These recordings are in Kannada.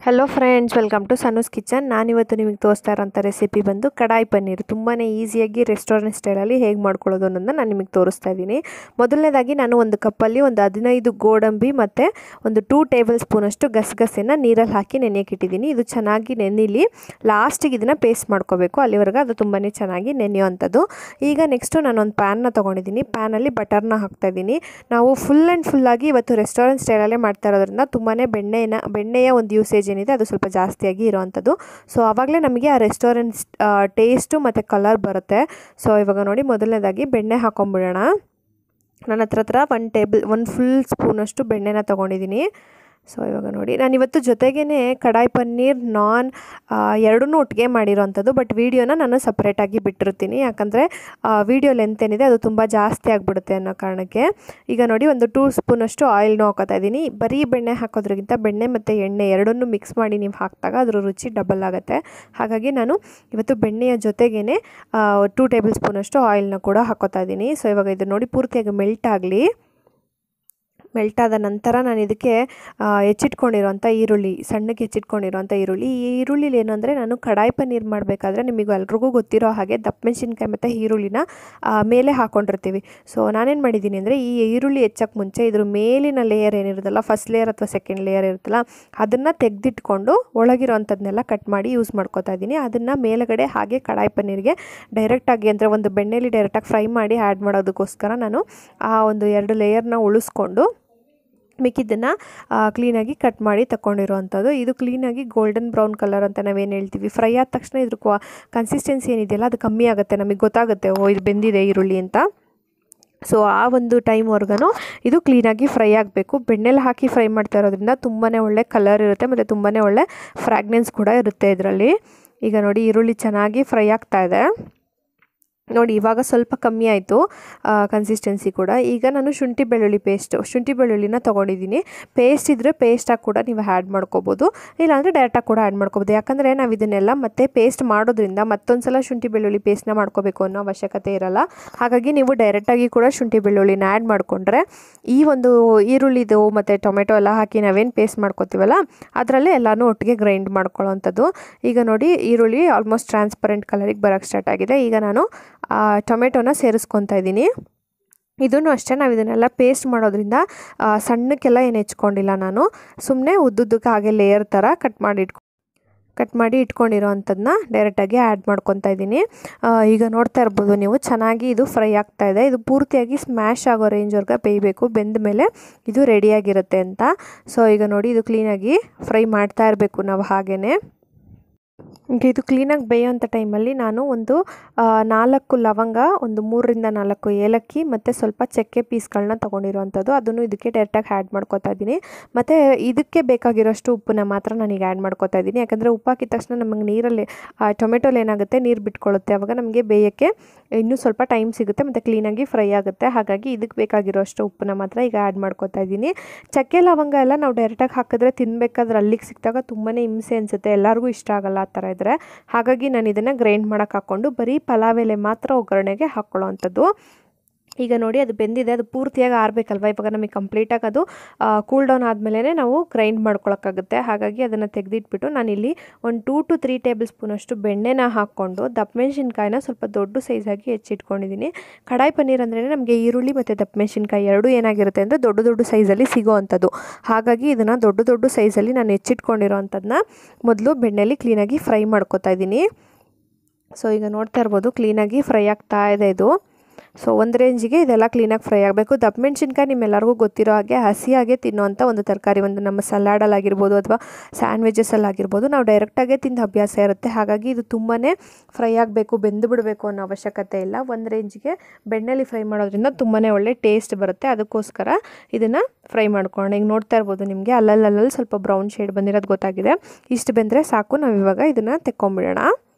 hello friends welcome to Sanu's kitchen ನಾನಿವತ್ತು ನಿಮಗೆ ತೋರಿಸ್ತಾ ಇರೋಂಥ ರೆಸಿಪಿ ಬಂದು ಕಡಾಯಿ ಪನ್ನೀರ್ ತುಂಬಾ ಈಸಿಯಾಗಿ ರೆಸ್ಟೋರೆಂಟ್ ಸ್ಟೈಲಲ್ಲಿ ಹೇಗೆ ಮಾಡ್ಕೊಳ್ಳೋದು ಅನ್ನೋದನ್ನ ನಾನು ನಿಮಗೆ ತೋರಿಸ್ತಾ ಇದ್ದೀನಿ ಮೊದಲನೇದಾಗಿ ನಾನು ಒಂದು ಕಪ್ಪಲ್ಲಿ ಒಂದು ಹದಿನೈದು ಗೋಡಂಬಿ ಮತ್ತು ಒಂದು ಟೂ ಟೇಬಲ್ ಸ್ಪೂನಷ್ಟು ಗಸಗಸೆನ ನೀರಲ್ಲಿ ಹಾಕಿ ನೆನೆಯಕ್ಕಿಟ್ಟಿದ್ದೀನಿ ಇದು ಚೆನ್ನಾಗಿ ನೆನಿಲಿ ಲಾಸ್ಟಿಗೆ ಇದನ್ನು ಪೇಸ್ಟ್ ಮಾಡ್ಕೋಬೇಕು ಅಲ್ಲಿವರೆಗೆ ಅದು ತುಂಬಾ ಚೆನ್ನಾಗಿ ನೆನೆಯುವಂಥದ್ದು ಈಗ ನೆಕ್ಸ್ಟು ನಾನು ಒಂದು ಪ್ಯಾನ್ನ ತೊಗೊಂಡಿದ್ದೀನಿ ಪ್ಯಾನಲ್ಲಿ ಬಟರ್ನ ಹಾಕ್ತಾಯಿದ್ದೀನಿ ನಾವು ಫುಲ್ ಆ್ಯಂಡ್ ಫುಲ್ಲಾಗಿ ಇವತ್ತು ರೆಸ್ಟೋರೆಂಟ್ ಸ್ಟೈಲಲ್ಲೇ ಮಾಡ್ತಾ ಇರೋದ್ರಿಂದ ತುಂಬಾ ಬೆಣ್ಣೆನ ಬೆಣ್ಣೆಯ ಒಂದು ಯೂಸೇಜ್ ಏನಿದೆ ಅದು ಸ್ವಲ್ಪ ಜಾಸ್ತಿಯಾಗಿ ಇರೋವಂಥದ್ದು ಸೊ ಆವಾಗಲೇ ನಮಗೆ ಆ ರೆಸ್ಟೋರೆಂಟ್ ಟೇಸ್ಟು ಮತ್ತು ಕಲರ್ ಬರುತ್ತೆ ಸೊ ಇವಾಗ ನೋಡಿ ಮೊದಲನೇದಾಗಿ ಬೆಣ್ಣೆ ಹಾಕೊಂಬಿಡೋಣ ನನ್ನ ಹತ್ರ ಹತ್ರ ಒನ್ ಟೇಬಲ್ ಒನ್ ಫುಲ್ ಸ್ಪೂನಷ್ಟು ಬೆಣ್ಣೆನ ತೊಗೊಂಡಿದ್ದೀನಿ ಸೊ ಇವಾಗ ನೋಡಿ ನಾನಿವತ್ತು ಜೊತೆಗೇ ಕಡಾಯಿ ಪನ್ನೀರ್ ನಾನ್ ಎರಡೂ ಒಟ್ಟಿಗೆ ಮಾಡಿರೋವಂಥದ್ದು ಬಟ್ ವೀಡಿಯೋನ ನಾನು ಸಪ್ರೇಟಾಗಿ ಬಿಟ್ಟಿರ್ತೀನಿ ಯಾಕಂದರೆ ವೀಡಿಯೋ ಲೆಂತ್ ಏನಿದೆ ಅದು ತುಂಬ ಜಾಸ್ತಿ ಆಗಿಬಿಡುತ್ತೆ ಅನ್ನೋ ಕಾರಣಕ್ಕೆ ಈಗ ನೋಡಿ ಒಂದು ಟೂ ಸ್ಪೂನಷ್ಟು ಆಯಿಲ್ನೂ ಹಾಕೋತಾ ಇದ್ದೀನಿ ಬರೀ ಬೆಣ್ಣೆ ಹಾಕೋದ್ರಿಗಿಂತ ಬೆಣ್ಣೆ ಮತ್ತು ಎಣ್ಣೆ ಎರಡನ್ನೂ ಮಿಕ್ಸ್ ಮಾಡಿ ನೀವು ಹಾಕಿದಾಗ ಅದ್ರ ರುಚಿ ಡಬಲ್ ಆಗುತ್ತೆ ಹಾಗಾಗಿ ನಾನು ಇವತ್ತು ಬೆಣ್ಣೆಯ ಜೊತೆಗೇ ಟೂ ಟೇಬಲ್ ಸ್ಪೂನಷ್ಟು ಆಯಿಲ್ನ ಕೂಡ ಹಾಕೋತಾ ಇದ್ದೀನಿ ಸೊ ಇವಾಗ ಇದು ನೋಡಿ ಪೂರ್ತಿಯಾಗಿ ಮೆಲ್ಟ್ ಆಗಲಿ ಮೆಲ್ಟ್ ಆದ ನಂತರ ನಾನು ಇದಕ್ಕೆ ಹೆಚ್ಚಿಟ್ಕೊಂಡಿರೋಂಥ ಈರುಳ್ಳಿ ಸಣ್ಣಗೆ ಹೆಚ್ಚಿಟ್ಕೊಂಡಿರೋಂಥ ಈರುಳ್ಳಿ ಈ ಈರುಳ್ಳಿಲಿ ಏನು ಅಂದರೆ ನಾನು ಕಡಾಯಿ ಪನ್ನೀರ್ ಮಾಡಬೇಕಾದ್ರೆ ನಿಮಗೆ ಎಲ್ರಿಗೂ ಗೊತ್ತಿರೋ ಹಾಗೆ ದಪ್ಪ ಮೆಣಸಿನ್ಕಾಯಿ ಮತ್ತು ಈರುಳ್ಳಿನ ಮೇಲೆ ಹಾಕ್ಕೊಂಡಿರ್ತೀವಿ ಸೊ ನಾನೇನು ಮಾಡಿದ್ದೀನಿ ಅಂದರೆ ಈ ಈರುಳ್ಳಿ ಹೆಚ್ಚಕ್ಕೆ ಮುಂಚೆ ಇದ್ರ ಮೇಲಿನ ಲೇಯರ್ ಏನಿರುತ್ತಲ್ಲ ಫಸ್ಟ್ ಲೇಯರ್ ಅಥವಾ ಸೆಕೆಂಡ್ ಲೇಯರ್ ಇರುತ್ತಲ್ಲ ಅದನ್ನು ತೆಗೆದಿಟ್ಕೊಂಡು ಒಳಗಿರೋವಂಥದ್ದನ್ನೆಲ್ಲ ಕಟ್ ಮಾಡಿ ಯೂಸ್ ಮಾಡ್ಕೋತಾ ಇದ್ದೀನಿ ಅದನ್ನು ಮೇಲುಗಡೆ ಹಾಗೆ ಕಡಾಯಿ ಪನ್ನೀರ್ಗೆ ಡೈರೆಕ್ಟಾಗಿ ಅಂದರೆ ಒಂದು ಬೆಣ್ಣೆಲಿ ಡೈರೆಕ್ಟಾಗಿ ಫ್ರೈ ಮಾಡಿ ಆ್ಯಡ್ ಮಾಡೋದಕ್ಕೋಸ್ಕರ ನಾನು ಆ ಒಂದು ಎರಡು ಲೇಯರ್ನ ಉಳಿಸ್ಕೊಂಡು ಮಿಕ್ಕಿದ್ದನ್ನು ಕ್ಲೀನಾಗಿ ಕಟ್ ಮಾಡಿ ತಗೊಂಡಿರೋವಂಥದ್ದು ಇದು ಕ್ಲೀನಾಗಿ ಗೋಲ್ಡನ್ ಬ್ರೌನ್ ಕಲರ್ ಅಂತ ನಾವೇನು ಹೇಳ್ತೀವಿ ಫ್ರೈ ಆದ ತಕ್ಷಣ ಇದ್ರ ಕ್ವಾ ಕನ್ಸಿಸ್ಟೆನ್ಸಿ ಏನಿದೆಯಲ್ಲ ಅದು ಕಮ್ಮಿ ಆಗುತ್ತೆ ನಮಗೆ ಗೊತ್ತಾಗುತ್ತೆ ಓ ಇದು ಬೆಂದಿದೆ ಈರುಳ್ಳಿ ಅಂತ ಸೊ ಆ ಒಂದು ಟೈಮ್ವರೆಗೂ ಇದು ಕ್ಲೀನಾಗಿ ಫ್ರೈ ಆಗಬೇಕು ಬೆಣ್ಣೆಲಿ ಹಾಕಿ ಫ್ರೈ ಮಾಡ್ತಾ ಇರೋದ್ರಿಂದ ತುಂಬಾ ಒಳ್ಳೆ ಕಲರ್ ಇರುತ್ತೆ ಮತ್ತು ತುಂಬಾ ಒಳ್ಳೆ ಫ್ರಾಗ್ನೆನ್ಸ್ ಕೂಡ ಇರುತ್ತೆ ಇದರಲ್ಲಿ ಈಗ ನೋಡಿ ಈರುಳ್ಳಿ ಚೆನ್ನಾಗಿ ಫ್ರೈ ಆಗ್ತಾ ಇದೆ ನೋಡಿ ಇವಾಗ ಸ್ವಲ್ಪ ಕಮ್ಮಿ ಆಯಿತು ಕನ್ಸಿಸ್ಟೆನ್ಸಿ ಕೂಡ ಈಗ ನಾನು ಶುಂಠಿ ಬೆಳ್ಳುಳ್ಳಿ ಪೇಸ್ಟು ಶುಂಠಿ ಬೆಳ್ಳುಳ್ಳಿನ ತೊಗೊಂಡಿದ್ದೀನಿ ಪೇಸ್ಟ್ ಇದ್ದರೆ ಪೇಸ್ಟಾಗಿ ಕೂಡ ನೀವು ಆ್ಯಡ್ ಮಾಡ್ಕೋಬೋದು ಇಲ್ಲಾಂದರೆ ಡೈರೆಕ್ಟಾಗಿ ಕೂಡ ಆ್ಯಡ್ ಮಾಡ್ಕೋಬೋದು ಯಾಕಂದರೆ ನಾವು ಇದನ್ನೆಲ್ಲ ಮತ್ತೆ ಪೇಸ್ಟ್ ಮಾಡೋದ್ರಿಂದ ಮತ್ತೊಂದು ಸಲ ಶುಂಠಿ ಬೆಳ್ಳುಳ್ಳಿ ಪೇಸ್ಟ್ನ ಮಾಡ್ಕೋಬೇಕು ಅನ್ನೋ ಅವಶ್ಯಕತೆ ಇರಲ್ಲ ಹಾಗಾಗಿ ನೀವು ಡೈರೆಕ್ಟಾಗಿ ಕೂಡ ಶುಂಠಿ ಬೆಳ್ಳುಳ್ಳಿನ ಆ್ಯಡ್ ಮಾಡಿಕೊಂಡ್ರೆ ಈ ಒಂದು ಈರುಳ್ಳಿದು ಮತ್ತು ಟೊಮೆಟೊ ಎಲ್ಲ ಹಾಕಿ ನಾವೇನು ಪೇಸ್ಟ್ ಮಾಡ್ಕೋತೀವಲ್ಲ ಅದರಲ್ಲೇ ಎಲ್ಲನೂ ಒಟ್ಟಿಗೆ ಗ್ರೈಂಡ್ ಮಾಡ್ಕೊಳ್ಳೋವಂಥದ್ದು ಈಗ ನೋಡಿ ಈರುಳ್ಳಿ ಆಲ್ಮೋಸ್ಟ್ ಟ್ರಾನ್ಸ್ಪರೆಂಟ್ ಕಲರಿಗೆ ಬರೋಕ್ಕೆ ಸ್ಟಾರ್ಟ್ ಆಗಿದೆ ಈಗ ನಾನು ಟೊಮೆಟೊನ ಸೇರಿಸ್ಕೊತಾ ಇದ್ದೀನಿ ಇದನ್ನು ಅಷ್ಟೇ ನಾವು ಇದನ್ನೆಲ್ಲ ಪೇಸ್ಟ್ ಮಾಡೋದ್ರಿಂದ ಸಣ್ಣಕ್ಕೆಲ್ಲ ಏನು ಹೆಚ್ಕೊಂಡಿಲ್ಲ ನಾನು ಸುಮ್ಮನೆ ಉದ್ದುದ್ದಕ್ಕೆ ಹಾಗೆ ಲೇಯರ್ ಥರ ಕಟ್ ಮಾಡಿ ಇಟ್ಕೊ ಕಟ್ ಮಾಡಿ ಇಟ್ಕೊಂಡಿರೋ ಅಂಥದ್ದನ್ನ ಡೈರೆಕ್ಟಾಗಿ ಆ್ಯಡ್ ಮಾಡ್ಕೊತಾ ಇದ್ದೀನಿ ಈಗ ನೋಡ್ತಾ ಇರ್ಬೋದು ನೀವು ಚೆನ್ನಾಗಿ ಇದು ಫ್ರೈ ಆಗ್ತಾ ಇದೆ ಇದು ಪೂರ್ತಿಯಾಗಿ ಸ್ಮ್ಯಾಶ್ ಆಗೋ ರೇಂಜ್ವರೆಗೆ ಬೇಯಬೇಕು ಬೆಂದ ಮೇಲೆ ಇದು ರೆಡಿಯಾಗಿರುತ್ತೆ ಅಂತ ಸೊ ಈಗ ನೋಡಿ ಇದು ಕ್ಲೀನಾಗಿ ಫ್ರೈ ಮಾಡ್ತಾ ಇರಬೇಕು ನಾವು ಹಾಗೇ ಇದು ಕ್ಲೀನಾಗಿ ಬೇಯೋಂಥ ಟೈಮಲ್ಲಿ ನಾನು ಒಂದು ನಾಲ್ಕು ಲವಂಗ ಒಂದು ಮೂರರಿಂದ ನಾಲ್ಕು ಏಲಕ್ಕಿ ಮತ್ತು ಸ್ವಲ್ಪ ಚಕ್ಕೆ ಪೀಸ್ಗಳನ್ನ ತೊಗೊಂಡಿರೋವಂಥದ್ದು ಅದನ್ನು ಇದಕ್ಕೆ ಡೈರೆಕ್ಟಾಗಿ ಆ್ಯಡ್ ಮಾಡ್ಕೊತಾ ಇದ್ದೀನಿ ಮತ್ತು ಇದಕ್ಕೆ ಬೇಕಾಗಿರೋಷ್ಟು ಉಪ್ಪನ್ನ ಮಾತ್ರ ನಾನೀಗ ಆ್ಯಡ್ ಮಾಡ್ಕೊತಾ ಇದ್ದೀನಿ ಯಾಕಂದರೆ ಉಪ್ಪು ಹಾಕಿದ ತಕ್ಷಣ ನಮಗೆ ನೀರಲ್ಲಿ ಟೊಮೆಟೊಲಿ ಏನಾಗುತ್ತೆ ನೀರು ಬಿಟ್ಕೊಳ್ಳುತ್ತೆ ಆವಾಗ ನಮಗೆ ಬೇಯೋಕ್ಕೆ ಇನ್ನೂ ಸ್ವಲ್ಪ ಟೈಮ್ ಸಿಗುತ್ತೆ ಮತ್ತು ಕ್ಲೀನಾಗಿ ಫ್ರೈ ಆಗುತ್ತೆ ಹಾಗಾಗಿ ಇದಕ್ಕೆ ಬೇಕಾಗಿರೋಷ್ಟು ಉಪ್ಪನ್ನ ಮಾತ್ರ ಈಗ ಆ್ಯಡ್ ಮಾಡ್ಕೊತಾ ಇದ್ದೀನಿ ಚಕ್ಕೆ ಲವಂಗ ಎಲ್ಲ ನಾವು ಡೈರೆಕ್ಟಾಗಿ ಹಾಕಿದ್ರೆ ತಿನ್ನಬೇಕಾದ್ರೆ ಅಲ್ಲಿಗೆ ಸಿಕ್ಕಿದಾಗ ತುಂಬಾ ಹಿಂಸೆ ಅನಿಸುತ್ತೆ ಎಲ್ಲರಿಗೂ ಇಷ್ಟ ಆಗಲ್ಲ ಆ ಥರ ಇದ್ದರೆ ಹಾಗಾಗಿ ನಾನು ಇದನ್ನು ಗ್ರೈಂಡ್ ಮಾಡೋಕೆ ಹಾಕ್ಕೊಂಡು ಬರೀ ಪಲಾವ್ ಎಲೆ ಮಾತ್ರ ಒಗ್ಗರಣೆಗೆ ಹಾಕ್ಕೊಳ್ಳೋ ಅಂಥದ್ದು ಈಗ ನೋಡಿ ಅದು ಬೆಂದಿದೆ ಅದು ಪೂರ್ತಿಯಾಗಿ ಆರಬೇಕಲ್ವ ಇವಾಗ ನಮಗೆ ಕಂಪ್ಲೀಟಾಗಿ ಅದು ಕೂಲ್ ಡೌನ್ ಆದಮೇಲೆ ನಾವು ಗ್ರೈಂಡ್ ಮಾಡ್ಕೊಳಕ್ಕಾಗುತ್ತೆ ಹಾಗಾಗಿ ಅದನ್ನು ತೆಗೆದಿಟ್ಬಿಟ್ಟು ನಾನಿಲ್ಲಿ ಒಂದು ಟೂ ಟು ತ್ರೀ ಟೇಬಲ್ ಸ್ಪೂನಷ್ಟು ಬೆಣ್ಣೆನ ಹಾಕ್ಕೊಂಡು ದಪ್ಪ ಮೆಣಸಿನ್ಕಾಯಿನ ಸ್ವಲ್ಪ ದೊಡ್ಡ ಸೈಜಾಗಿ ಹೆಚ್ಚಿಟ್ಕೊಂಡಿದ್ದೀನಿ ಕಡಾಯಿ ಪನ್ನೀರ್ ಅಂದ್ರೆ ನಮಗೆ ಈರುಳ್ಳಿ ಮತ್ತು ದಪ್ಪ ಮೆಣಸಿನ್ಕಾಯಿ ಎರಡೂ ಏನಾಗಿರುತ್ತೆ ಅಂದರೆ ದೊಡ್ಡ ದೊಡ್ಡ ಸೈಜಲ್ಲಿ ಸಿಗೋ ಅಂಥದ್ದು ಹಾಗಾಗಿ ಇದನ್ನು ದೊಡ್ಡ ದೊಡ್ಡ ಸೈಜಲ್ಲಿ ನಾನು ಹೆಚ್ಚಿಟ್ಕೊಂಡಿರೋ ಅಂಥದ್ದನ್ನ ಮೊದಲು ಬೆಣ್ಣೆಲಿ ಕ್ಲೀನಾಗಿ ಫ್ರೈ ಮಾಡ್ಕೊತಾ ಇದ್ದೀನಿ ಸೊ ಈಗ ನೋಡ್ತಾ ಇರ್ಬೋದು ಕ್ಲೀನಾಗಿ ಫ್ರೈ ಆಗ್ತಾ ಇದೆ ಇದು ಸೊ ಒಂದು ರೇಂಜಿಗೆ ಇದೆಲ್ಲ ಕ್ಲೀನಾಗಿ ಫ್ರೈ ಆಗಬೇಕು ದಪ್ಪ ಮೆಣಸಿನ್ಕಾಯಿ ನಿಮ್ಮೆಲ್ಲರಿಗೂ ಗೊತ್ತಿರೋ ಹಾಗೆ ಹಸಿಯಾಗೆ ತಿನ್ನೋವಂಥ ಒಂದು ತರಕಾರಿ ಒಂದು ನಮ್ಮ ಸಲಾಡಲ್ಲಿ ಆಗಿರ್ಬೋದು ಅಥವಾ ಸ್ಯಾಂಡ್ವಿಚಸಲ್ಲಿ ಆಗಿರ್ಬೋದು ನಾವು ಡೈರೆಕ್ಟಾಗೇ ತಿಂದು ಅಭ್ಯಾಸ ಇರುತ್ತೆ ಹಾಗಾಗಿ ಇದು ತುಂಬಾ ಫ್ರೈ ಆಗಬೇಕು ಬೆಂದು ಬಿಡಬೇಕು ಅನ್ನೋ ಅವಶ್ಯಕತೆ ಇಲ್ಲ ಒಂದು ರೇಂಜಿಗೆ ಬೆಣ್ಣೆಲಿ ಫ್ರೈ ಮಾಡೋದ್ರಿಂದ ತುಂಬಾ ಒಳ್ಳೆ ಟೇಸ್ಟ್ ಬರುತ್ತೆ ಅದಕ್ಕೋಸ್ಕರ ಇದನ್ನು ಫ್ರೈ ಮಾಡ್ಕೊಂಡು ಈಗ ನೋಡ್ತಾ ಇರ್ಬೋದು ನಿಮಗೆ ಅಲ್ಲಲ್ಲಲ್ಲಿ ಸ್ವಲ್ಪ ಬ್ರೌನ್ ಶೇಡ್ ಬಂದಿರೋದು ಗೊತ್ತಾಗಿದೆ ಇಷ್ಟು ಬೆಂದರೆ ಸಾಕು ನಾವು ಇವಾಗ ಇದನ್ನು ತೆಕ್ಕೊಂಬಿಡೋಣ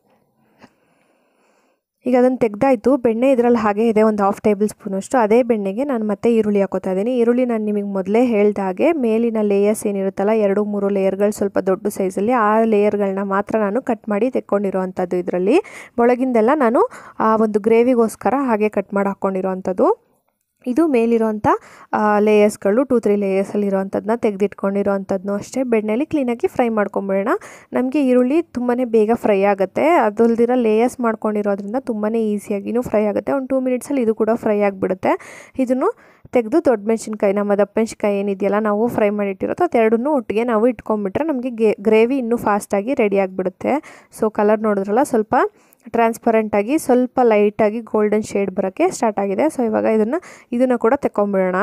ಈಗ ಅದನ್ನು ತೆಗ್ದಾಯಿತು ಬೆಣ್ಣೆ ಇದರಲ್ಲಿ ಹಾಗೆ ಇದೆ ಒಂದು ಹಾಫ್ ಟೇಬಲ್ ಸ್ಪೂನಷ್ಟು ಅದೇ ಬೆಣ್ಣೆಗೆ ನಾನು ಮತ್ತೆ ಈರುಳ್ಳಿ ಹಾಕೋತಾ ಇದ್ದೀನಿ ಈರುಳ್ಳಿ ನಾನು ನಿಮಗೆ ಮೊದಲೇ ಹೇಳ್ದ ಹಾಗೆ ಮೇಲಿನ ಲೇಯರ್ಸ್ ಏನಿರುತ್ತಲ್ಲ ಎರಡು ಮೂರು ಲೇಯರ್ಗಳು ಸ್ವಲ್ಪ ದೊಡ್ಡ ಸೈಜಲ್ಲಿ ಆ ಲೇಯರ್ಗಳನ್ನ ಮಾತ್ರ ನಾನು ಕಟ್ ಮಾಡಿ ತೆಕ್ಕೊಂಡಿರೋವಂಥದ್ದು ಇದರಲ್ಲಿ ಒಳಗಿಂದೆಲ್ಲ ನಾನು ಆ ಒಂದು ಗ್ರೇವಿಗೋಸ್ಕರ ಹಾಗೆ ಕಟ್ ಮಾಡಿ ಹಾಕ್ಕೊಂಡಿರೋವಂಥದ್ದು ಇದು ಮೇಲಿರೋಂಥ ಲೇಯರ್ಸ್ಗಳು ಟೂ ತ್ರೀ ಲೇಯರ್ಸಲ್ಲಿರೋವಂಥದ್ದನ್ನ ತೆಗೆದಿಟ್ಕೊಂಡಿರೋವಂಥದ್ದನ್ನು ಅಷ್ಟೇ ಬೆಣ್ಣೆಲಿ ಕ್ಲೀನಾಗಿ ಫ್ರೈ ಮಾಡ್ಕೊಂಬಿಡೋಣ ನಮಗೆ ಈರುಳ್ಳಿ ತುಂಬಾ ಬೇಗ ಫ್ರೈ ಆಗುತ್ತೆ ಅದಲ್ದಿರ ಲೇಯರ್ಸ್ ಮಾಡ್ಕೊಂಡಿರೋದ್ರಿಂದ ತುಂಬಾ ಈಸಿಯಾಗಿನೂ ಫ್ರೈ ಆಗುತ್ತೆ ಒಂದು ಟೂ ಮಿನಿಟ್ಸಲ್ಲಿ ಇದು ಕೂಡ ಫ್ರೈ ಆಗಿಬಿಡುತ್ತೆ ಇದನ್ನು ತೆಗೆದು ದೊಡ್ಡ ಮೆಣಸಿನ್ಕಾಯಿ ನಮ್ಮ ದಪ್ಪ ಮೆಣಸಿನ್ಕಾಯಿ ಏನಿದೆಯಲ್ಲ ನಾವು ಫ್ರೈ ಮಾಡಿಟ್ಟಿರೋದು ಅದೆರಡನ್ನೂ ಒಟ್ಟಿಗೆ ನಾವು ಇಟ್ಕೊಂಡ್ಬಿಟ್ರೆ ನಮಗೆ ಗೆ ಗ್ರೇವಿ ಇನ್ನೂ ಫಾಸ್ಟಾಗಿ ರೆಡಿ ಆಗಿಬಿಡುತ್ತೆ ಸೊ ಕಲರ್ ನೋಡಿದ್ರಲ್ಲ ಸ್ವಲ್ಪ ಟ್ರಾನ್ಸ್ಪರೆಂಟಾಗಿ ಸ್ವಲ್ಪ ಲೈಟಾಗಿ ಗೋಲ್ಡನ್ ಶೇಡ್ ಬರೋಕ್ಕೆ ಸ್ಟಾರ್ಟ್ ಆಗಿದೆ ಸೊ ಇವಾಗ ಇದನ್ನು ಇದನ್ನು ಕೂಡ ತೆಕ್ಕೊಂಬಿಡೋಣ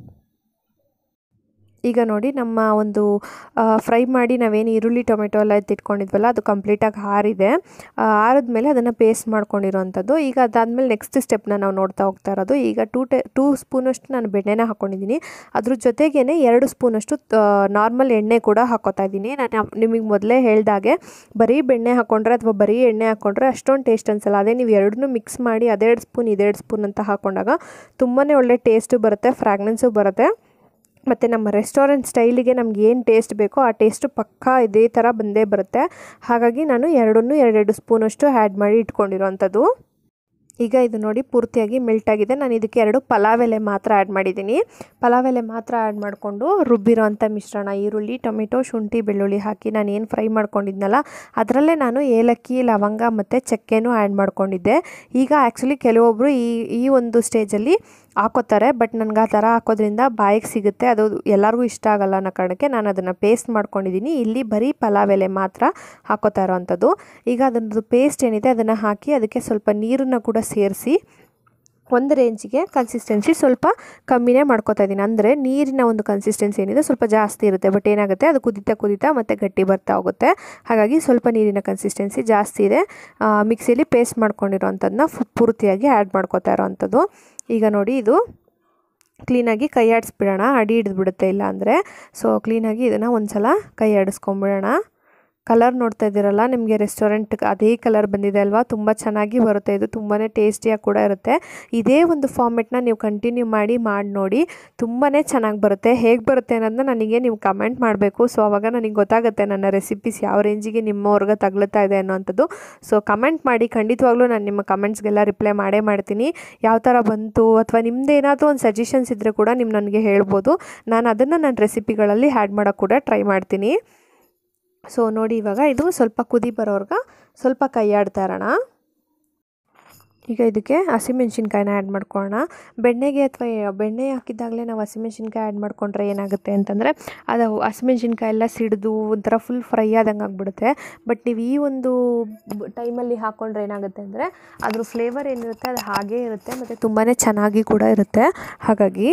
ಈಗ ನೋಡಿ ನಮ್ಮ ಒಂದು ಫ್ರೈ ಮಾಡಿ ನಾವೇನು ಈರುಳ್ಳಿ ಟೊಮೆಟೊ ಎಲ್ಲ ಎತ್ತಿಟ್ಕೊಂಡಿದ್ವಲ್ಲ ಅದು ಕಂಪ್ಲೀಟಾಗಿ ಆರಿದೆ ಆರಿದ್ಮೇಲೆ ಅದನ್ನು ಪೇಸ್ಟ್ ಮಾಡ್ಕೊಂಡಿರೋವಂಥದ್ದು ಈಗ ಅದಾದಮೇಲೆ ನೆಕ್ಸ್ಟ್ ಸ್ಟೆಪ್ನ ನಾವು ನೋಡ್ತಾ ಹೋಗ್ತಾ ಇರೋದು ಈಗ ಟೂ ಟೆ ಟೂ ಸ್ಪೂನಷ್ಟು ನಾನು ಬೆಣ್ಣೆನ ಹಾಕ್ಕೊಂಡಿದ್ದೀನಿ ಅದ್ರ ಜೊತೆಗೇ ಎರಡು ಸ್ಪೂನಷ್ಟು ನಾರ್ಮಲ್ ಎಣ್ಣೆ ಕೂಡ ಹಾಕೋತಾ ಇದ್ದೀನಿ ನಾನು ನಿಮಗೆ ಮೊದಲೇ ಹೇಳ್ದಾಗೆ ಬರೀ ಬೆಣ್ಣೆ ಹಾಕ್ಕೊಂಡ್ರೆ ಅಥವಾ ಬರೀ ಎಣ್ಣೆ ಹಾಕ್ಕೊಂಡ್ರೆ ಅಷ್ಟೊಂದು ಟೇಸ್ಟ್ ಅನಿಸಲ್ಲ ಅದೇ ನೀವು ಎರಡನ್ನೂ ಮಿಕ್ಸ್ ಮಾಡಿ ಅದೆರಡು ಸ್ಪೂನ್ ಇದೆರಡು ಸ್ಪೂನ್ ಅಂತ ಹಾಕ್ಕೊಂಡಾಗ ತುಂಬಾ ಒಳ್ಳೆ ಟೇಸ್ಟು ಬರುತ್ತೆ ಫ್ರಾಗ್ನೆನ್ಸು ಬರುತ್ತೆ ಮತ್ತು ನಮ್ಮ ರೆಸ್ಟೋರೆಂಟ್ ಸ್ಟೈಲಿಗೆ ನಮ್ಗೆ ಏನು ಟೇಸ್ಟ್ ಬೇಕೋ ಆ ಟೇಸ್ಟು ಪಕ್ಕಾ ಇದೇ ಥರ ಬಂದೇ ಬರುತ್ತೆ ಹಾಗಾಗಿ ನಾನು ಎರಡನ್ನೂ ಎರಡೆರಡು ಸ್ಪೂನಷ್ಟು ಆ್ಯಡ್ ಮಾಡಿ ಇಟ್ಕೊಂಡಿರೋವಂಥದ್ದು ಈಗ ಇದು ನೋಡಿ ಪೂರ್ತಿಯಾಗಿ ಮೆಲ್ಟ್ ಆಗಿದೆ ನಾನು ಇದಕ್ಕೆ ಎರಡು ಪಲಾವ್ ಎಲೆ ಮಾತ್ರ ಆ್ಯಡ್ ಮಾಡಿದ್ದೀನಿ ಪಲಾವ್ ಎಲೆ ಮಾತ್ರ ಆ್ಯಡ್ ಮಾಡಿಕೊಂಡು ರುಬ್ಬಿರೋ ಅಂಥ ಮಿಶ್ರಣ ಈರುಳ್ಳಿ ಟೊಮೆಟೊ ಶುಂಠಿ ಬೆಳ್ಳುಳ್ಳಿ ಹಾಕಿ ನಾನು ಏನು ಫ್ರೈ ಮಾಡ್ಕೊಂಡಿದ್ನಲ್ಲ ಅದರಲ್ಲೇ ನಾನು ಏಲಕ್ಕಿ ಲವಂಗ ಮತ್ತು ಚಕ್ಕೆನೂ ಆ್ಯಡ್ ಮಾಡ್ಕೊಂಡಿದ್ದೆ ಈಗ ಆ್ಯಕ್ಚುಲಿ ಕೆಲವೊಬ್ಬರು ಈ ಈ ಒಂದು ಸ್ಟೇಜಲ್ಲಿ ಹಾಕೋತಾರೆ ಬಟ್ ನನಗೆ ಆ ಥರ ಹಾಕೋದ್ರಿಂದ ಬಾಯಿಗೆ ಸಿಗುತ್ತೆ ಅದು ಎಲ್ಲರಿಗೂ ಇಷ್ಟ ಆಗಲ್ಲ ಅನ್ನೋ ಕಾರಣಕ್ಕೆ ನಾನು ಅದನ್ನು ಪೇಸ್ಟ್ ಮಾಡ್ಕೊಂಡಿದ್ದೀನಿ ಇಲ್ಲಿ ಬರೀ ಪಲಾವ್ ಎಲೆ ಮಾತ್ರ ಹಾಕೋತಾ ಇರೋವಂಥದ್ದು ಈಗ ಅದರದ್ದು ಪೇಸ್ಟ್ ಏನಿದೆ ಅದನ್ನು ಹಾಕಿ ಅದಕ್ಕೆ ಸ್ವಲ್ಪ ನೀರನ್ನು ಕೂಡ ಸೇರಿಸಿ ಒಂದು ರೇಂಜಿಗೆ ಕನ್ಸಿಸ್ಟೆನ್ಸಿ ಸ್ವಲ್ಪ ಕಮ್ಮಿನೇ ಮಾಡ್ಕೋತಾ ಇದ್ದೀನಿ ಅಂದರೆ ನೀರಿನ ಒಂದು ಕನ್ಸಿಸ್ಟೆನ್ಸಿ ಏನಿದೆ ಸ್ವಲ್ಪ ಜಾಸ್ತಿ ಇರುತ್ತೆ ಬಟ್ ಏನಾಗುತ್ತೆ ಅದು ಕುದಿತಾ ಕುದಿತಾ ಮತ್ತು ಗಟ್ಟಿ ಬರ್ತಾ ಹೋಗುತ್ತೆ ಹಾಗಾಗಿ ಸ್ವಲ್ಪ ನೀರಿನ ಕನ್ಸಿಸ್ಟೆನ್ಸಿ ಜಾಸ್ತಿ ಇದೆ ಮಿಕ್ಸಿಲಿ ಪೇಸ್ಟ್ ಮಾಡ್ಕೊಂಡಿರೋವಂಥದ್ದನ್ನ ಪೂರ್ತಿಯಾಗಿ ಆ್ಯಡ್ ಮಾಡ್ಕೋತಾ ಇರೋವಂಥದ್ದು ಈಗ ನೋಡಿ ಇದು ಕ್ಲೀನಾಗಿ ಕೈ ಆಡಿಸ್ಬಿಡೋಣ ಅಡಿ ಹಿಡಿದ್ಬಿಡುತ್ತೆ ಇಲ್ಲ ಅಂದರೆ ಸೊ ಕ್ಲೀನಾಗಿ ಇದನ್ನು ಒಂದು ಸಲ ಕೈ ಆಡಿಸ್ಕೊಂಬಿಡೋಣ ಕಲರ್ ನೋಡ್ತಾ ಇದ್ದೀರಲ್ಲ ನಿಮಗೆ ರೆಸ್ಟೋರೆಂಟ್ ಅದೇ ಕಲರ್ ಬಂದಿದೆ ಅಲ್ವಾ ತುಂಬ ಚೆನ್ನಾಗಿ ಬರುತ್ತೆ ಇದು ತುಂಬಾ ಟೇಸ್ಟಿಯಾಗಿ ಕೂಡ ಇರುತ್ತೆ ಇದೇ ಒಂದು ಫಾರ್ಮೆಟ್ನ ನೀವು ಕಂಟಿನ್ಯೂ ಮಾಡಿ ಮಾಡಿ ನೋಡಿ ತುಂಬಾ ಚೆನ್ನಾಗಿ ಬರುತ್ತೆ ಹೇಗೆ ಬರುತ್ತೆ ಅನ್ನೋದನ್ನ ನನಗೆ ನೀವು ಕಮೆಂಟ್ ಮಾಡಬೇಕು ಸೊ ಅವಾಗ ನನಗೆ ಗೊತ್ತಾಗುತ್ತೆ ನನ್ನ ರೆಸಿಪೀಸ್ ಯಾವ ರೇಂಜಿಗೆ ನಿಮ್ಮವ್ರಿಗೆ ತಗ್ಲುತ್ತಾ ಇದೆ ಅನ್ನೋವಂಥದ್ದು ಸೊ ಕಮೆಂಟ್ ಮಾಡಿ ಖಂಡಿತವಾಗ್ಲೂ ನಾನು ನಿಮ್ಮ ಕಮೆಂಟ್ಸ್ಗೆಲ್ಲ ರಿಪ್ಲೈ ಮಾಡೇ ಮಾಡ್ತೀನಿ ಯಾವ ಥರ ಬಂತು ಅಥವಾ ನಿಮ್ಮದು ಏನಾದರೂ ಒಂದು ಸಜೆಷನ್ಸ್ ಇದ್ದರೆ ಕೂಡ ನೀವು ನನಗೆ ಹೇಳ್ಬೋದು ನಾನು ಅದನ್ನು ನನ್ನ ರೆಸಿಪಿಗಳಲ್ಲಿ ಆ್ಯಡ್ ಮಾಡೋಕ್ಕೆ ಕೂಡ ಟ್ರೈ ಮಾಡ್ತೀನಿ ಸೊ ನೋಡಿ ಇವಾಗ ಇದು ಸ್ವಲ್ಪ ಕುದಿ ಬರೋರ್ಗೆ ಸ್ವಲ್ಪ ಕೈ ಆಡ್ತಾ ಇರೋಣ ಈಗ ಇದಕ್ಕೆ ಹಸಿಮೆಣ್ಸಿನ್ಕಾಯಿನ ಆ್ಯಡ್ ಮಾಡ್ಕೊಳ್ಳೋಣ ಬೆಣ್ಣೆಗೆ ಅಥವಾ ಬೆಣ್ಣೆ ಹಾಕಿದ್ದಾಗಲೇ ನಾವು ಹಸಿಮೆಣ್ಸಿನ್ಕಾಯಿ ಆ್ಯಡ್ ಮಾಡ್ಕೊಂಡ್ರೆ ಏನಾಗುತ್ತೆ ಅಂತಂದರೆ ಅದು ಹಸಿಮೆಣ್ಸಿನ್ಕಾಯಿ ಎಲ್ಲ ಸಿಡಿದು ಒಂಥರ ಫುಲ್ ಫ್ರೈ ಆದಂಗೆ ಆಗಿಬಿಡುತ್ತೆ ಬಟ್ ನೀವು ಈ ಒಂದು ಟೈಮಲ್ಲಿ ಹಾಕ್ಕೊಂಡ್ರೆ ಏನಾಗುತ್ತೆ ಅಂದರೆ ಅದ್ರ ಫ್ಲೇವರ್ ಏನಿರುತ್ತೆ ಅದು ಹಾಗೇ ಇರುತ್ತೆ ಮತ್ತು ತುಂಬಾ ಚೆನ್ನಾಗಿ ಕೂಡ ಇರುತ್ತೆ ಹಾಗಾಗಿ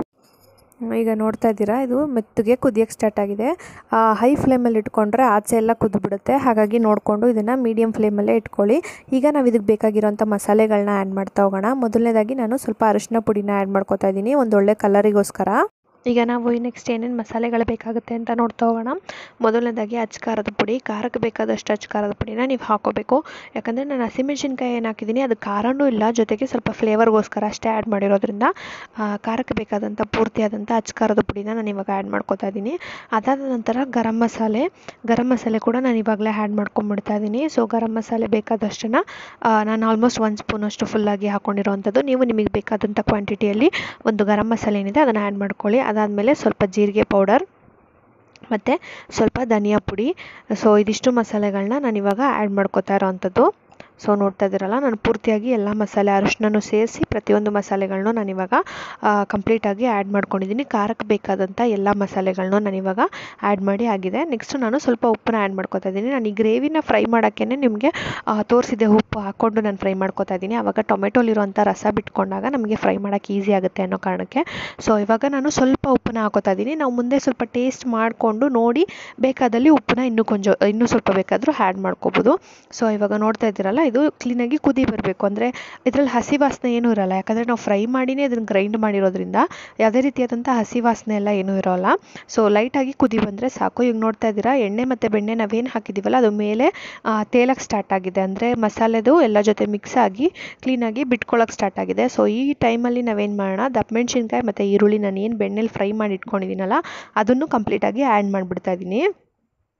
ಈಗ ನೋಡ್ತಾ ಇದ್ದೀರಾ ಇದು ಮೆತ್ತಗೆ ಕುದಿಯೋಕ್ಕೆ ಸ್ಟಾರ್ಟ್ ಆಗಿದೆ ಹೈ ಫ್ಲೇಮಲ್ಲಿ ಇಟ್ಕೊಂಡ್ರೆ ಆಚೆ ಎಲ್ಲ ಕುದ್ಬಿಡುತ್ತೆ ಹಾಗಾಗಿ ನೋಡಿಕೊಂಡು ಇದನ್ನು ಮೀಡಿಯಮ್ ಫ್ಲೇಮಲ್ಲೇ ಇಟ್ಕೊಳ್ಳಿ ಈಗ ನಾವು ಇದಕ್ಕೆ ಬೇಕಾಗಿರೋಂಥ ಮಸಾಲೆಗಳನ್ನ ಆ್ಯಡ್ ಮಾಡ್ತಾ ಹೋಗೋಣ ಮೊದಲನೇದಾಗಿ ನಾನು ಸ್ವಲ್ಪ ಅರಿಶಿನ ಪುಡಿನ ಆ್ಯಡ್ ಮಾಡ್ಕೊತಾ ಇದ್ದೀನಿ ಒಂದೊಳ್ಳೆ ಕಲರಿಗೋಸ್ಕರ ಈಗ ನಾವು ನೆಕ್ಸ್ಟ್ ಏನೇನು ಮಸಾಲೆಗಳು ಬೇಕಾಗುತ್ತೆ ಅಂತ ನೋಡ್ತಾ ಹೋಗೋಣ ಮೊದಲನೇದಾಗಿ ಅಚ್ಚ ಖಾರದ ಪುಡಿ ಖಾರಕ್ಕೆ ಬೇಕಾದಷ್ಟು ಅಚ್ಚ ಖಾರದ ಪುಡಿನ ನೀವು ಹಾಕೋಬೇಕು ಯಾಕಂದರೆ ನಾನು ಹಸಿಮೆಣ್ಸಿನ್ಕಾಯಿ ಏನು ಹಾಕಿದ್ದೀನಿ ಅದು ಖಾರನೂ ಇಲ್ಲ ಜೊತೆಗೆ ಸ್ವಲ್ಪ ಫ್ಲೇವರ್ಗೋಸ್ಕರ ಅಷ್ಟೇ ಆ್ಯಡ್ ಮಾಡಿರೋದ್ರಿಂದ ಖಾರಕ್ಕೆ ಬೇಕಾದಂಥ ಪೂರ್ತಿಯಾದಂಥ ಅಚ್ಚ ಖಾರದ ಪುಡಿನ ನಾನು ಇವಾಗ ಆ್ಯಡ್ ಮಾಡ್ಕೊತಾ ಇದ್ದೀನಿ ಅದಾದ ನಂತರ ಗರಂ ಮಸಾಲೆ ಗರಂ ಮಸಾಲೆ ಕೂಡ ನಾನು ಇವಾಗಲೇ ಆ್ಯಡ್ ಮಾಡ್ಕೊಂಬಿಡ್ತಾ ಇದ್ದೀನಿ ಸೊ ಗರಂ ಮಸಾಲೆ ಬೇಕಾದಷ್ಟನ್ನು ನಾನು ಆಲ್ಮೋಸ್ಟ್ ಒಂದು ಸ್ಪೂನಷ್ಟು ಫುಲ್ಲಾಗಿ ಹಾಕ್ಕೊಂಡಿರೋವಂಥದ್ದು ನೀವು ನಿಮಗೆ ಬೇಕಾದಂಥ ಕ್ವಾಂಟಿಟಿಯಲ್ಲಿ ಒಂದು ಗರಂ ಮಸಾಲೆ ಏನಿದೆ ಅದನ್ನು ಆ್ಯಡ್ ಮಾಡ್ಕೊಳ್ಳಿ ಅದಾದಮೇಲೆ ಸ್ವಲ್ಪ ಜೀರಿಗೆ ಪೌಡರ್ ಮತ್ತು ಸ್ವಲ್ಪ ಧನಿಯಾ ಪುಡಿ ಸೊ ಇದಿಷ್ಟು ಮಸಾಲೆಗಳನ್ನ ನಾನು ಇವಾಗ ಆ್ಯಡ್ ಮಾಡ್ಕೋತಾ ಇರೋವಂಥದ್ದು ಸೊ ನೋಡ್ತಾ ಇದ್ದೀರಲ್ಲ ನಾನು ಪೂರ್ತಿಯಾಗಿ ಎಲ್ಲ ಮಸಾಲೆ ಅರಿಶಿನೂ ಸೇರಿಸಿ ಪ್ರತಿಯೊಂದು ಮಸಾಲೆಗಳನ್ನೂ ನಾನಿವಾಗ ಕಂಪ್ಲೀಟಾಗಿ ಆ್ಯಡ್ ಮಾಡ್ಕೊಂಡಿದ್ದೀನಿ ಖಾರಕ್ಕೆ ಬೇಕಾದಂಥ ಎಲ್ಲ ಮಸಾಲೆಗಳನ್ನೂ ನಾನಿವಾಗ ಆ್ಯಡ್ ಮಾಡಿ ಆಗಿದೆ ನೆಕ್ಸ್ಟು ನಾನು ಸ್ವಲ್ಪ ಉಪ್ಪನ್ನ ಆ್ಯಡ್ ಮಾಡ್ಕೊತಾ ಇದ್ದೀನಿ ನಾನು ಈ ಗ್ರೇವಿನ ಫ್ರೈ ಮಾಡೋಕ್ಕೇ ನಿಮಗೆ ತೋರಿಸಿದೆ ಉಪ್ಪು ಹಾಕ್ಕೊಂಡು ನಾನು ಫ್ರೈ ಮಾಡ್ಕೊತಾ ಇದ್ದೀನಿ ಆವಾಗ ಟೊಮೆಟೊಲಿರುವಂಥ ರಸ ಬಿಟ್ಕೊಂಡಾಗ ನಮಗೆ ಫ್ರೈ ಮಾಡೋಕ್ಕೆ ಈಸಿ ಆಗುತ್ತೆ ಅನ್ನೋ ಕಾರಣಕ್ಕೆ ಸೊ ಇವಾಗ ನಾನು ಸ್ವಲ್ಪ ಉಪ್ಪನ್ನ ಹಾಕೋತಾ ಇದ್ದೀನಿ ನಾವು ಮುಂದೆ ಸ್ವಲ್ಪ ಟೇಸ್ಟ್ ಮಾಡಿಕೊಂಡು ನೋಡಿ ಬೇಕಾದಲ್ಲಿ ಉಪ್ಪನ್ನ ಇನ್ನೂ ಕೊಂಚ ಇನ್ನೂ ಸ್ವಲ್ಪ ಬೇಕಾದರೂ ಆ್ಯಡ್ ಮಾಡ್ಕೋಬೋದು ಸೊ ಇವಾಗ ನೋಡ್ತಾ ಇದ್ದೀರಲ್ಲ ಇದು ಕ್ಲೀನಾಗಿ ಕುದಿ ಬರಬೇಕು ಅಂದರೆ ಇದರಲ್ಲಿ ಹಸಿ ವಾಸನೆ ಏನೂ ಇರೋಲ್ಲ ಯಾಕಂದರೆ ನಾವು ಫ್ರೈ ಮಾಡಿನೇ ಅದನ್ನು ಗ್ರೈಂಡ್ ಮಾಡಿರೋದ್ರಿಂದ ಯಾವುದೇ ರೀತಿಯಾದಂಥ ಹಸಿ ವಾಸನೆ ಎಲ್ಲ ಏನೂ ಇರೋಲ್ಲ ಸೊ ಲೈಟಾಗಿ ಕುದಿ ಬಂದರೆ ಸಾಕು ಈಗ ನೋಡ್ತಾ ಇದ್ದೀರಾ ಎಣ್ಣೆ ಮತ್ತು ಬೆಣ್ಣೆ ನಾವೇನು ಹಾಕಿದ್ದೀವಲ್ಲ ಅದು ಮೇಲೆ ತೇಲಕ್ಕೆ ಸ್ಟಾರ್ಟ್ ಆಗಿದೆ ಅಂದರೆ ಮಸಾಲೆದು ಎಲ್ಲ ಜೊತೆ ಮಿಕ್ಸ್ ಆಗಿ ಕ್ಲೀನಾಗಿ ಬಿಟ್ಕೊಳ್ಳೋಕೆ ಸ್ಟಾರ್ಟ್ ಆಗಿದೆ ಸೊ ಈ ಟೈಮಲ್ಲಿ ನಾವೇನು ಮಾಡೋಣ ದಪ್ಪ ಮೆಣಸಿನ್ಕಾಯಿ ಮತ್ತು ಈರುಳ್ಳಿ ನಾನು ಏನು ಬೆಣ್ಣೆಲಿ ಫ್ರೈ ಮಾಡಿ ಇಟ್ಕೊಂಡಿದ್ದೀನಲ್ಲ ಅದನ್ನು ಕಂಪ್ಲೀಟಾಗಿ ಆ್ಯಡ್ ಮಾಡಿಬಿಡ್ತಾ ಇದ್ದೀನಿ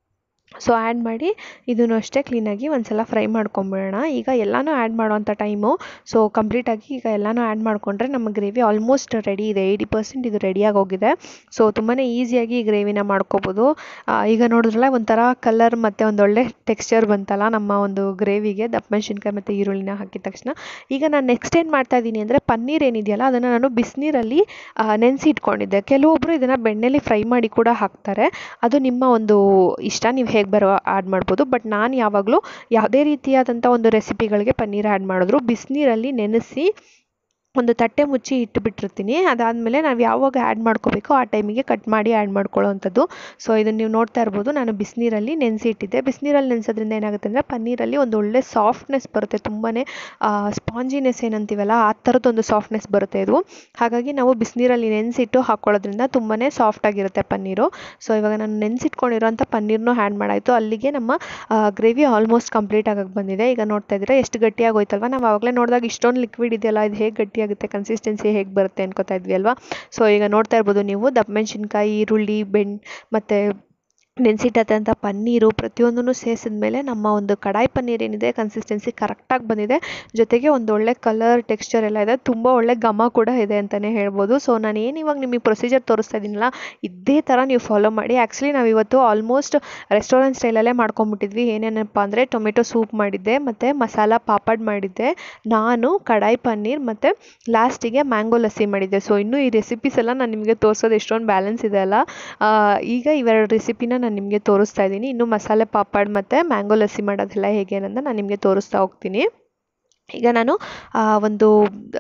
ಸೊ ಆ್ಯಡ್ ಮಾಡಿ ಇದನ್ನು ಅಷ್ಟೇ ಕ್ಲೀನಾಗಿ ಒಂದು ಸಲ ಫ್ರೈ ಮಾಡ್ಕೊಂಬಿಡೋಣ ಈಗ ಎಲ್ಲನೂ ಆ್ಯಡ್ ಮಾಡೋವಂಥ ಟೈಮು ಸೊ ಕಂಪ್ಲೀಟಾಗಿ ಈಗ ಎಲ್ಲನೂ ಆ್ಯಡ್ ಮಾಡಿಕೊಂಡ್ರೆ ನಮ್ಮ ಗ್ರೇವಿ ಆಲ್ಮೋಸ್ಟ್ ರೆಡಿ ಇದೆ ಏಯ್ಟಿ ಪರ್ಸೆಂಟ್ ಇದು ರೆಡಿಯಾಗಿ ಹೋಗಿದೆ ಸೊ ತುಂಬಾ ಈಸಿಯಾಗಿ ಈ ಗ್ರೇವಿನ ಮಾಡ್ಕೋಬೋದು ಈಗ ನೋಡಿದ್ರಲ್ಲ ಒಂಥರ ಕಲರ್ ಮತ್ತು ಒಂದೊಳ್ಳೆ ಟೆಕ್ಸ್ಚರ್ ಬಂತಲ್ಲ ನಮ್ಮ ಒಂದು ಗ್ರೇವಿಗೆ ದಪ್ಪ ಮೆಣಸಿನ್ಕಾಯಿ ಮತ್ತು ಈರುಳ್ಳಿನ ಹಾಕಿದ ತಕ್ಷಣ ಈಗ ನಾನು ನೆಕ್ಸ್ಟ್ ಏನು ಮಾಡ್ತಾ ಇದ್ದೀನಿ ಅಂದರೆ ಪನ್ನೀರ್ ಏನಿದೆಯಲ್ಲ ಅದನ್ನು ನಾನು ಬಿಸಿನೀರಲ್ಲಿ ನೆನೆಸಿ ಇಟ್ಕೊಂಡಿದ್ದೆ ಕೆಲವೊಬ್ಬರು ಇದನ್ನು ಬೆಣ್ಣೆಲಿ ಫ್ರೈ ಮಾಡಿ ಕೂಡ ಹಾಕ್ತಾರೆ ಅದು ನಿಮ್ಮ ಒಂದು ಇಷ್ಟ ನೀವು ಹೇಗೆ ಬರೋ ಆ್ಯಡ್ ಮಾಡ್ಬೋದು ಬಟ್ ನಾನು ಯಾವಾಗಲೂ ಯಾವುದೇ ರೀತಿಯಾದಂಥ ಒಂದು ರೆಸಿಪಿಗಳಿಗೆ ಪನ್ನೀರ್ ಆ್ಯಡ್ ಮಾಡಿದ್ರು ಬಿಸಿನೀರಲ್ಲಿ ನೆನೆಸಿ ಒಂದು ತಟ್ಟೆ ಮುಚ್ಚಿ ಇಟ್ಟುಬಿಟ್ಟಿರ್ತೀನಿ ಅದಾದಮೇಲೆ ನಾವು ಯಾವಾಗ ಆ್ಯಡ್ ಮಾಡ್ಕೋಬೇಕೋ ಆ ಟೈಮಿಗೆ ಕಟ್ ಮಾಡಿ ಆ್ಯಡ್ ಮಾಡ್ಕೊಳ್ಳೋವಂಥದ್ದು ಸೊ ಇದನ್ನು ನೀವು ನೋಡ್ತಾ ಇರ್ಬೋದು ನಾನು ಬಿಸಿನೀರಲ್ಲಿ ನೆನೆಸಿ ಇಟ್ಟಿದ್ದೆ ಬಿಸಿನೀರಲ್ಲಿ ನೆನೆಸೋದ್ರಿಂದ ಏನಾಗುತ್ತೆ ಅಂದರೆ ಪನ್ನೀರಲ್ಲಿ ಒಂದು ಒಳ್ಳೆ ಸಾಫ್ಟ್ನೆಸ್ ಬರುತ್ತೆ ತುಂಬಾ ಸ್ಪಾಂಜಿನೆಸ್ ಏನಂತೀವಲ್ಲ ಆ ಥರದ್ದೊಂದು ಸಾಫ್ಟ್ನೆಸ್ ಬರುತ್ತೆ ಇದು ಹಾಗಾಗಿ ನಾವು ಬಿಸಿನೀರಲ್ಲಿ ನೆನೆಸಿಟ್ಟು ಹಾಕ್ಕೊಳ್ಳೋದ್ರಿಂದ ತುಂಬಾ ಸಾಫ್ಟಾಗಿರುತ್ತೆ ಪನ್ನೀರು ಸೊ ಇವಾಗ ನಾನು ನೆನೆಸಿಟ್ಕೊಂಡಿರೋಂಥ ಪನ್ನೀರ್ನೂ ಆ್ಯಡ್ ಮಾಡಾಯಿತು ಅಲ್ಲಿಗೆ ನಮ್ಮ ಗ್ರೇವಿ ಆಲ್ಮೋಸ್ಟ್ ಕಂಪ್ಲೀಟ್ ಆಗಕ್ಕೆ ಬಂದಿದೆ ಈಗ ನೋಡ್ತಾ ಇದ್ದೀರಾ ಎಷ್ಟು ಗಟ್ಟಿಯಾಗಿ ಹೋಯ್ತಲ್ವ ನಾವು ಆವಾಗಲೇ ನೋಡಿದಾಗ ಇಷ್ಟೊಂದು ಲಿಕ್ವಿಡ್ ಇದೆಯಲ್ಲ ಇದು ಹೇಗೆ ಗಟ್ಟಿಯಾಗುತ್ತೆ ಕನ್ಸಿಸ್ಟೆನ್ಸಿ ಹೇಗೆ ಬರುತ್ತೆ ಅನ್ಕೋತಾ ಇದ್ವಿ ಅಲ್ವಾ ಸೊ ಈಗ ನೋಡ್ತಾ ಇರ್ಬೋದು ನೀವು ದಪ್ಪ ಮೆಣಸಿನ್ಕಾಯಿ ಈರುಳ್ಳಿ ಬೆಣ್ ಮತ್ತು ನೆನೆಸಿಟ್ಟಂಥ ಪನ್ನೀರು ಪ್ರತಿಯೊಂದನ್ನು ಸೇರಿಸಿದ ಮೇಲೆ ನಮ್ಮ ಒಂದು ಕಡಾಯಿ ಪನ್ನೀರ್ ಏನಿದೆ ಕನ್ಸಿಸ್ಟೆನ್ಸಿ ಕರೆಕ್ಟಾಗಿ ಬಂದಿದೆ ಜೊತೆಗೆ ಒಂದು ಒಳ್ಳೆ ಕಲರ್ ಟೆಕ್ಸ್ಚರ್ ಎಲ್ಲ ಇದೆ ತುಂಬ ಒಳ್ಳೆ ಘಮ ಕೂಡ ಇದೆ ಅಂತಲೇ ಹೇಳ್ಬೋದು ಸೊ ನಾನು ಏನು ಇವಾಗ ನಿಮಗೆ ಪ್ರೊಸೀಜರ್ ತೋರಿಸ್ತಾ ಇದ್ದೀನಲ್ಲ ಇದೇ ಥರ ನೀವು ಫಾಲೋ ಮಾಡಿ ಆ್ಯಕ್ಚುಲಿ ನಾವು ಇವತ್ತು ಆಲ್ಮೋಸ್ಟ್ ರೆಸ್ಟೋರೆಂಟ್ ಸ್ಟೈಲಲ್ಲೇ ಮಾಡ್ಕೊಂಬಿಟ್ಟಿದ್ವಿ ಏನೇನಪ್ಪ ಅಂದರೆ ಟೊಮೆಟೊ ಸೂಪ್ ಮಾಡಿದ್ದೆ ಮತ್ತು ಮಸಾಲ ಪಾಪಡ್ ಮಾಡಿದ್ದೆ ನಾನು ಕಡಾಯಿ ಪನ್ನೀರ್ ಮತ್ತು ಲಾಸ್ಟಿಗೆ ಮ್ಯಾಂಗೋ ಲಸ್ಸಿ ಮಾಡಿದ್ದೆ ಸೊ ಇನ್ನೂ ಈ ರೆಸಿಪೀಸ್ ಎಲ್ಲ ನಾನು ನಿಮಗೆ ತೋರಿಸೋದು ಎಷ್ಟೊಂದು ಬ್ಯಾಲೆನ್ಸ್ ಇದೆ ಅಲ್ಲ ಈಗ ಇವೆರಡು ರೆಸಿಪಿನ ನಾನು ನಿಮಗೆ ತೋರಿಸ್ತಾ ಇದ್ದೀನಿ ಇನ್ನು ಮಸಾಲೆ ಪಾಪಡ್ ಮತ್ತು ಮ್ಯಾಂಗೋ ಲಸ್ಸಿ ಮಾಡೋದೆಲ್ಲ ಹೇಗೆ ಅನ್ನೋದನ್ನ ನಾನು ನಿಮಗೆ ತೋರಿಸ್ತಾ ಹೋಗ್ತೀನಿ ಈಗ ನಾನು ಒಂದು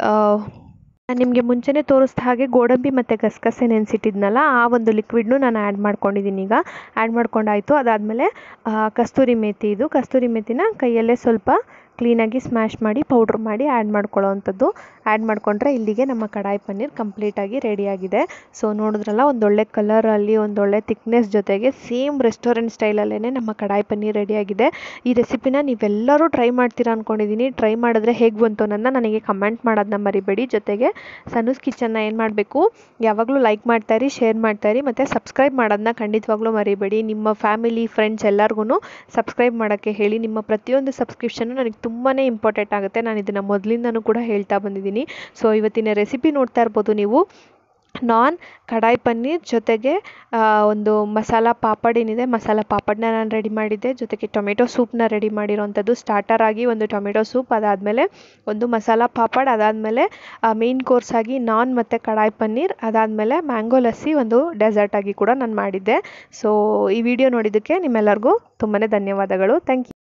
ನಾನು ನಿಮಗೆ ಮುಂಚೆನೇ ತೋರಿಸ್ದ ಹಾಗೆ ಗೋಡಂಬಿ ಮತ್ತು ಗಸಗಸೆ ನೆನೆಸಿಟ್ಟಿದ್ನಲ್ಲ ಆ ಒಂದು ಲಿಕ್ವಿಡ್ನು ನಾನು ಆ್ಯಡ್ ಮಾಡ್ಕೊಂಡಿದ್ದೀನಿ ಈಗ ಆ್ಯಡ್ ಮಾಡ್ಕೊಂಡಾಯಿತು ಅದಾದಮೇಲೆ ಕಸ್ತೂರಿ ಮೇಥಿ ಇದು ಕಸ್ತೂರಿ ಮೇಥಿನ ಕೈಯಲ್ಲೇ ಸ್ವಲ್ಪ ಕ್ಲೀನಾಗಿ ಸ್ಮ್ಯಾಶ್ ಮಾಡಿ ಪೌಡ್ರ್ ಮಾಡಿ ಆ್ಯಡ್ ಮಾಡ್ಕೊಳ್ಳೋ ಅಂಥದ್ದು ಆ್ಯಡ್ ಮಾಡಿಕೊಂಡ್ರೆ ಇಲ್ಲಿಗೆ ನಮ್ಮ ಕಡಾಯಿ ಪನ್ನೀರ್ ಕಂಪ್ಲೀಟಾಗಿ ರೆಡಿಯಾಗಿದೆ ಸೊ ನೋಡಿದ್ರಲ್ಲ ಒಂದೊಳ್ಳೆ ಕಲರಲ್ಲಿ ಒಂದೊಳ್ಳೆ ತಿಕ್ನೆಸ್ ಜೊತೆಗೆ ಸೇಮ್ ರೆಸ್ಟೋರೆಂಟ್ ಸ್ಟೈಲಲ್ಲೇ ನಮ್ಮ ಕಡಾಯಿ ಪನ್ನೀರ್ ರೆಡಿಯಾಗಿದೆ ಈ ರೆಸಿಪಿನ ನೀವೆಲ್ಲರೂ ಟ್ರೈ ಮಾಡ್ತೀರಾ ಅಂದ್ಕೊಂಡಿದ್ದೀನಿ ಟ್ರೈ ಮಾಡಿದ್ರೆ ಹೇಗೆ ಬಂತು ಅನ್ನೋದನ್ನ ನನಗೆ ಕಮೆಂಟ್ ಮಾಡೋದನ್ನ ಮರಿಬೇಡಿ ಜೊತೆಗೆ ಸನೂಸ್ ಕಿಚನ್ನ ಏನು ಮಾಡಬೇಕು ಯಾವಾಗಲೂ ಲೈಕ್ ಮಾಡ್ತಾಯಿರಿ ಶೇರ್ ಮಾಡ್ತಾಯಿರಿ ಮತ್ತು ಸಬ್ಸ್ಕ್ರೈಬ್ ಮಾಡೋದನ್ನ ಖಂಡಿತವಾಗ್ಲೂ ಮರಿಬೇಡಿ ನಿಮ್ಮ ಫ್ಯಾಮಿಲಿ ಫ್ರೆಂಡ್ಸ್ ಎಲ್ಲರಿಗೂ ಸಬ್ಸ್ಕ್ರೈಬ್ ಮಾಡೋಕ್ಕೆ ಹೇಳಿ ನಿಮ್ಮ ಪ್ರತಿಯೊಂದು ಸಬ್ಸ್ಕ್ರಿಪ್ಷನ್ನು ನನಗೆ ತುಂಬಾ ಇಂಪಾರ್ಟೆಂಟ್ ಆಗುತ್ತೆ ನಾನು ಇದನ್ನು ಮೊದಲಿಂದನೂ ಕೂಡ ಹೇಳ್ತಾ ಬಂದಿದ್ದೀನಿ ಸೊ ಇವತ್ತಿನ ರೆಸಿಪಿ ನೋಡ್ತಾ ಇರ್ಬೋದು ನೀವು ನಾನ್ ಕಡಾಯಿ ಪನ್ನೀರ್ ಜೊತೆಗೆ ಒಂದು ಮಸಾಲ ಪಾಪಡ್ ಏನಿದೆ ಮಸಾಲ ಪಾಪಡ್ನ ನಾನು ರೆಡಿ ಮಾಡಿದ್ದೆ ಜೊತೆಗೆ ಟೊಮೆಟೊ ಸೂಪ್ನ ರೆಡಿ ಮಾಡಿರೋವಂಥದ್ದು ಸ್ಟಾರ್ಟರ್ ಆಗಿ ಒಂದು ಟೊಮೆಟೊ ಸೂಪ್ ಅದಾದಮೇಲೆ ಒಂದು ಮಸಾಲ ಪಾಪಡ್ ಅದಾದಮೇಲೆ ಮೇಯ್ನ್ ಕೋರ್ಸ್ ಆಗಿ ನಾನ್ ಮತ್ತು ಕಡಾಯಿ ಪನ್ನೀರ್ ಅದಾದಮೇಲೆ ಮ್ಯಾಂಗೋ ಲಸ್ಸಿ ಒಂದು ಡೆಸರ್ಟ್ ಆಗಿ ಕೂಡ ನಾನು ಮಾಡಿದ್ದೆ ಸೊ ಈ ವಿಡಿಯೋ ನೋಡಿದ್ದಕ್ಕೆ ನಿಮ್ಮೆಲ್ಲರಿಗೂ ತುಂಬಾ ಧನ್ಯವಾದಗಳು ಥ್ಯಾಂಕ್ ಯು